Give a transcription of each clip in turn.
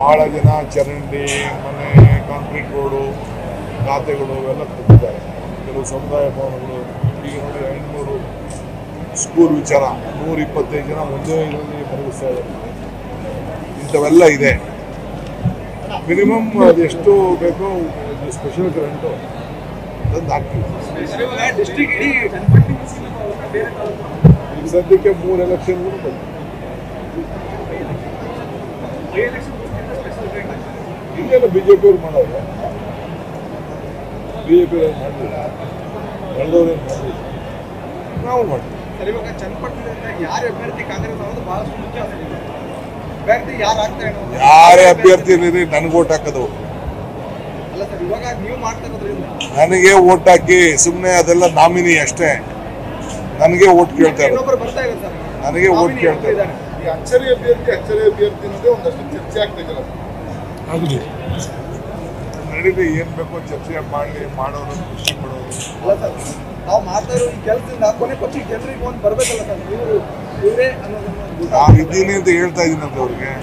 ಭಾಳ ಜನ ಚರಂಡಿ ಮನೆ ಕಾಂಕ್ರೀಟ್ ರೋಡು ಖಾತೆಗಳು ಇವೆಲ್ಲ ತುಂಬಿದ್ದಾರೆ ಕೆಲವು ಸಮುದಾಯ ಭವನಗಳು ಈಗ ನೋಡಿ ಐನೂರು ಸ್ಕೂಲ್ ವಿಚಾರ ನೂರ ಇಪ್ಪತ್ತೈದು ಜನ ಒಂದೇ ಇದರಲ್ಲಿ ಬದಲಿಸ್ತಾ ಇದ್ದಾರೆ ಇಂಥವೆಲ್ಲ ಇದೆ ಮಿನಿಮಮ್ ಅದೆಷ್ಟು ಬೇಕೋ ಸ್ಪೆಷಲ್ ಕರೆಂಟು ತಂದು ಹಾಕ್ತೀವಿ ಡಿಸ್ಟ್ರಿಕ್ಟ್ ಇಡೀ ಚನ್ನಪಟ್ಟಣ ಮುಗಿಸಿಲ್ಲ ಬೇರೆ ತಾಲೂಕು ಈಗ ಸದ್ಯಕ್ಕೆ ಮೂರು ಎಲೆಕ್ಷನ್ಗಳು ಬಂತು ಬೈ ಎಲೆಕ್ಷನ್ ಮುಗಿಸಿದ್ರೆ ಸ್ಪೆಷಲ್ ಟ್ರೈನ್ ಇಲ್ಲೆಲ್ಲ ಬಿ ಜೆ ಪಿಯವ್ರು ಮಾಡೋದು ಬಿ ಜೆ ಪಿಯವ್ರು ಮಾಡಲಿಲ್ಲ ಬೆಳೆದವ್ರೇನು ಮಾಡಲಿಲ್ಲ ನಾವು ಮಾಡ್ತೀವಿ ಸರ್ ಇವಾಗ ಚನ್ನಪಟ್ಟಣದಿಂದ ಯಾರು ಅಭ್ಯರ್ಥಿ ಕಾಂಗ್ರೆಸ್ ಅನ್ನೋದು ಬಹಳಷ್ಟು ಮುಖ್ಯ ಆಗಿದೆ ಅಭ್ಯರ್ಥಿ ಯಾರು ಆಗ್ತಾರೆ ಅನ್ನೋದು ಯಾರೇ ಅಭ್ಯರ್ಥಿ ಇರಲಿ ನನಗೆ ಓಟ್ ಹಾಕೋದು ಅಲ್ಲ ಸರ್ ಇವಾಗ ನೀವು ಮಾಡ್ತಾ ಇರೋದ್ರಿಂದ ನನಗೆ ಓಟ್ ಹಾಕಿ ಸುಮ್ಮನೆ ಅದೆಲ್ಲ ನಾಮಿನಿ ಅಷ್ಟೇ ನನಗೆ ಓಟ್ ಕೇಳ್ತಾ ಇರೋದು ಇನ್ನೊಬ್ಬರು ಬರ್ತಾ ಇದೆ ಸರ್ ನನಗೆ ಓಟ್ ನಾಮಿನಿ ಕೇಳ್ತಾ ಇದ್ದಾರೆ. ಈ ಅಚ್ಚರಿ ಅಭ್ಯರ್ಥಿ ಅಚ್ಚರಿ ಅಭ್ಯರ್ಥಿ ಅನ್ನೋದೇ ಒಂದಷ್ಟು ಚರ್ಚೆ ಆಗ್ತಿದೆ ಆಗಲಿ ನಡೀಲಿ ಏನು ಬೇಕೋ ಚರ್ಚೆ ಮಾಡಲಿ ಮಾಡೋರು ಖುಷಿ ಪಡೋರು ಅಲ್ಲ ಸರ್ ನಾವು ಮಾಡ್ತಾ ಇರೋ ಈ ಕೆಲಸದಿಂದ ಕೊನೆ ಪಕ್ಷ ಜನರಿಗೆ ಒಂದು ಬರ್ಬೇಕಲ್ಲ ಸರ್ ಇವರು ಇವರೇ ಅನ್ನೋದನ್ನ ನಾನು ಇದ್ದೀನಿ ಅಂತ ಹೇಳ್ತಾ ಇದ್ದೀನಂತ ಅವ್ರಿಗೆ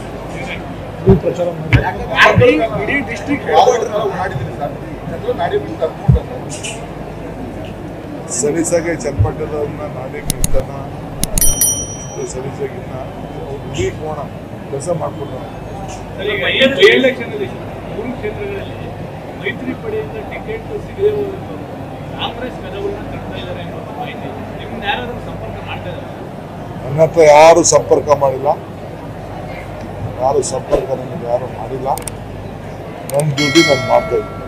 ಯಾಕಂದ್ರೆ ಇಡೀ- ಇಡೀ ಡಿಸ್ಟ್ರಿಕ್ಟ್ ಮಾಡಿದ್ದೀನಿ ಸರ್ ಜನರು ನಾಡಿ ಬಿಟ್ಟು ಅನ್ಕೊಂಡು ಸಲೀಸಾಗೆ ಚನ್ನಪಟ್ಟಣದವ್ರನ್ನ ನಾಡಿ ನಿಲ್ತಾನ ಸಲೀಸಾಗಿನ್ನ ಇಡೀ ಕೋಣ ಕೆಲಸ ಮಾಡ್ಕೊಂಡು ಈಗ ಬೈ ಎಲೆಕ್ಷನ್ ಅಲ್ಲಿ ಮೂರು ಕ್ಷೇತ್ರಗಳಲ್ಲಿ ಮೈತ್ರಿ ಪಡೆಯಿಂದ ಟಿಕೆಟ್ ಸಿಗದೆ ಹೋದ್ರು ಕಾಂಗ್ರೆಸ್ ಕದವನ್ನ ತಡ್ತಾ ಇದ್ದಾರೆ ಅನ್ನೋ ಮಾಹಿತಿ ನಿಮ್ಮನ್ನ ಯಾರಾದ್ರೂ ಸಂಪರ್ಕ ಮಾಡ್ತಾ ಇದ್ದಾರೆ ನನ್ನ ಹತ್ರ ಯಾರು ಸಂಪರ್ಕ ಮಾಡಿಲ್ಲ ಯಾರು ಸಂಪರ್ಕ ನನಗೆ ಯಾರು ಮಾಡಿಲ್ಲ ನನ್ನ ಡ್ಯೂಟಿ ನಾನು ಮಾಡ್ತಾ ಇದ್ದೀನಿ